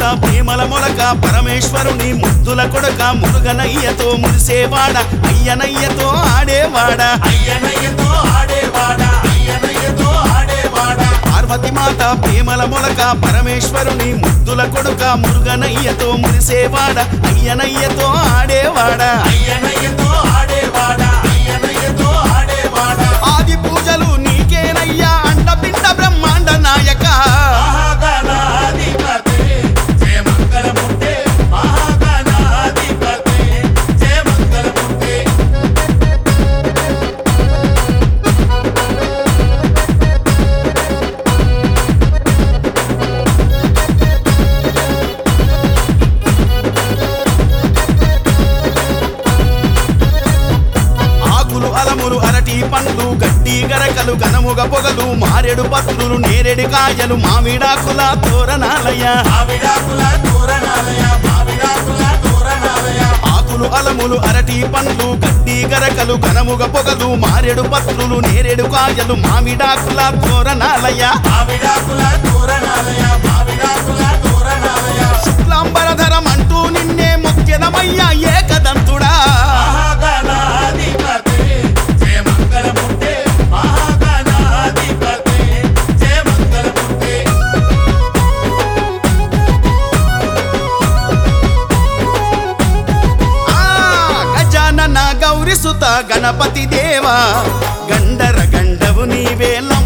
ప్రేమల మొలక పరమేశ్వరుని ముద్దుల కొడక మురుగనయ్యతో మురిసేవాడ అయ్యనయ్యతో ఆడేవాడ అయ్యనయ్యతో ఆడేవాడ అయ్యనయ్యతో ఆడేవాడ పార్వతి మాత ప్రేమల మొలక పరమేశ్వరుని ముద్దుల కొడుక మురుగనయ్యతో మురిసేవాడ అయ్యనయ్యతో ఆడేవాడ అయ్యనయ్యతో ఆడేవాడ అయ్యనయ్యతో ఆడేవాడ ఆది పూజలు నీకేనయ్యా అండపిండ బ్రహ్మాండ నాయక మహాగణాధిపతే జయ మంగళమూర్తే మహాగణాధిపతే జయ మంగళమూర్తే ఆకులు అలములు అరటి పండ్లు గడ్డి గరకలు గనముగ పొగలు మారెడు పత్రులు నేరెడి కాయలు మామిడాకుల తోరణాలయ మావిడాకుల తోరణాలయ మావిడాకుల తోరణాలయ ఆకులు అలములు అరటి పండ్లు గడ్డి గరకలు గనముగ పొగలు మారెడు పత్రులు నేరెడు కాయలు మామిడాకుల తోరణాలయ మావిడాకుల తోరణాలయ మావిడాకుల తోరణాలయ శుక్లాంబరధరం అంటూ నిన్నే మొక్కెదమయ్యా ఏకదంతుడా మహాగణాధిపతే జయ మంగళమూర్తే మహాగణాధిపతే జయ మంగళమూర్తే ఆ గజానన గౌరి సుత గణపతి దేవా గండర గండవు నీవేలా